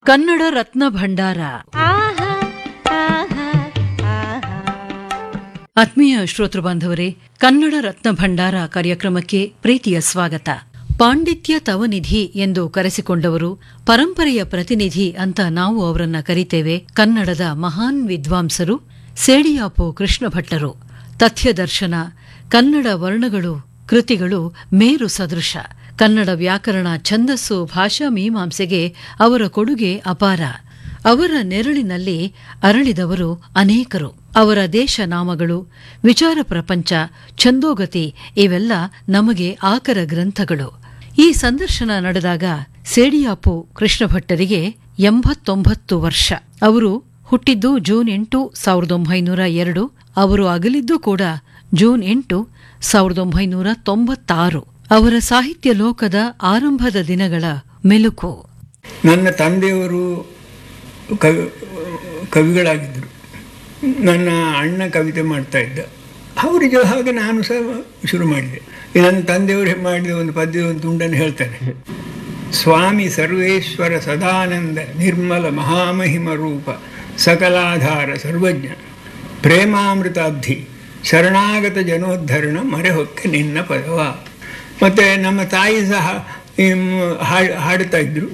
ಕನ್ನಡ ರತ್ನ ಭಂಡಾರ ಆಹಾ ಆಹಾ ಆಹಾ ಆತ್ಮೀಯ ಶ್ರೋತೃ ಬಾಂಧವರೇ ಕನ್ನಡ ರತ್ನ ಭಂಡಾರ ಕಾರ್ಯಕ್ರಮಕ್ಕೆ ಪ್ರೀತಿಯ ಸ್ವಾಗತ ಪಾಂಡಿತ್ಯ ತವನಿಧಿ ಎಂದು ಕರೆಸಿಕೊಂಡವರು ಪರಂಪರೆಯ ಪ್ರತಿನಿಧಿ ಅಂತ ನಾವು ಅವರನ್ನ ಕರಿತೇವೆ ಕನ್ನಡದ ಮಹಾನ್ ವಿದ್ವಾಂಸರು ಸೇಡಿಯಾಪು ಕೃಷ್ಣ ಭಟ್ಟರು ತಥ್ಯದರ್ಶನ ಕನ್ನಡ ವರ್ಣಗಳು ಕೃತಿಗಳು ಮೇರು ಸದೃಶ ಕನ್ನಡ ವ್ಯಾಕರಣ ಛಂದಸ್ಸು ಭಾಷಾ ಮೀಮಾಂಸೆಗೆ ಅವರ ಕೊಡುಗೆ ಅಪಾರ ಅವರ ನೆರಳಿನಲ್ಲಿ ಅರಳಿದವರು ಅನೇಕರು ಅವರ ದೇಶ ನಾಮಗಳು ವಿಚಾರ ಪ್ರಪಂಚ ಛಂದೋಗತಿ ಇವೆಲ್ಲ ನಮಗೆ ಆಕರ ಗ್ರಂಥಗಳು ಈ ಸಂದರ್ಶನ ನಡೆದಾಗ ಸೇಡಿಯಾಪು ಕೃಷ್ಣ ಭಟ್ಟರಿಗೆ ಎಂಬತ್ತೊಂಬತ್ತು ವರ್ಷ ಅವರು ಹುಟ್ಟಿದ್ದು ಜೂನ್ ಎಂಟು ಸಾವಿರದ ಒಂಬೈನೂರ ಎರಡು ಅವರು ಅಗಲಿದ್ದು ಕೂಡ ಜೂನ್ ಎಂಟು ಸಾವಿರದ ಒಂಬೈನೂರ ತೊಂಬತ್ತಾರು ಅವರ ಸಾಹಿತ್ಯ ಲೋಕದ ಆರಂಭದ ದಿನಗಳ ಮೆಲುಕು ನನ್ನ ತಂದೆಯವರು ಕವಿ ಕವಿಗಳಾಗಿದ್ದರು ನನ್ನ ಅಣ್ಣ ಕವಿತೆ ಮಾಡ್ತಾ ಇದ್ದ ಅವರಿಗೆ ಹಾಗೆ ನಾನು ಸಹ ಶುರು ಮಾಡಿದೆ ಈ ನನ್ನ ತಂದೆಯವರು ಮಾಡಿದ ಒಂದು ಪದ್ಯದ ಒಂದು ತುಂಡನ್ನು ಹೇಳ್ತಾನೆ ಸ್ವಾಮಿ ಸರ್ವೇಶ್ವರ ಸದಾನಂದ ನಿರ್ಮಲ ಮಹಾಮಹಿಮ ರೂಪ ಸಕಲಾಧಾರ ಸರ್ವಜ್ಞ ಪ್ರೇಮಾಮೃತಾಬ್ಧಿ ಶರಣಾಗತ ಜನೋದ್ಧರಣ ಮರೆಹೊಕ್ಕೆ ನಿನ್ನ ಪದವ ಮತ್ತು ನಮ್ಮ ತಾಯಿ ಸಹ ಹ್ಮ್, ಹಾಡ್ ಹಾಡ್ತಾ ಇದ್ದರು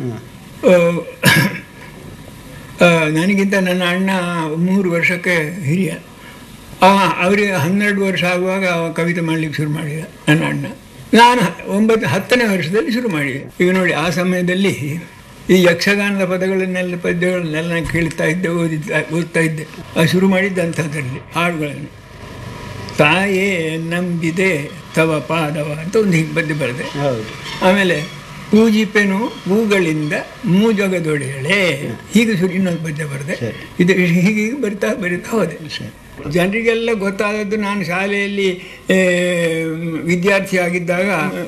ಆ, ನನಗಿಂತ ನನ್ನ ಅಣ್ಣ ಮೂರು ವರ್ಷಕ್ಕೆ ಹಿರಿಯ ಆ, ಅವರಿಗೆ ಹನ್ನೆರಡು ವರ್ಷ ಆಗುವಾಗ ಅವ ಕವಿತೆ ಮಾಡಲಿಕ್ಕೆ ಶುರು ಮಾಡಿದ ನನ್ನ ಅಣ್ಣ ನಾನು ಹ- ಒಂಬತ್ತು ಹತ್ತನೇ ವರ್ಷದಲ್ಲಿ ಶುರು ಮಾಡಿದೆ ಈಗ ನೋಡಿ ಆ ಸಮಯದಲ್ಲಿ ಈ ಯಕ್ಷಗಾನದ ಪದಗಳನ್ನೆಲ್ಲ ಪದ್ಯಗಳನ್ನೆಲ್ಲ ನಾನು ಕೇಳ್ತಾ ಇದ್ದೆ ಓದಿದ್ದ ಓದ್ತಾ ಇದ್ದೆ ಅದು ಶುರು ಮಾಡಿದ್ದಂಥದ್ರಲ್ಲಿ ಹಾಡುಗಳನ್ನು ತಾಯೇ ನಂಬಿದೆ ತವ ಪಾದವ ಅಂತ ಒಂದು ಹೀಗೆ ಪದ್ಯ ಬರೆದೆ ಆಮೇಲೆ ಪೂಜಿಪೆನು ಹೂಗಳಿಂದ ಮೂಜೊಗದೊಡೆಯಳೆ ಹೀಗೆ ಶುರು ಇನ್ನೊಂದು ಪದ್ಯ ಬರೆದೆ ಇದು ಹೀಗೆ ಬರಿತಾ ಬರಿತಾ ಹೋದೆ ಜನರಿಗೆಲ್ಲ ಗೊತ್ತಾದದ್ದು ನಾನು ಶಾಲೆಯಲ್ಲಿ ಆ, ವಿದ್ಯಾರ್ಥಿ ಆಗಿದ್ದಾಗ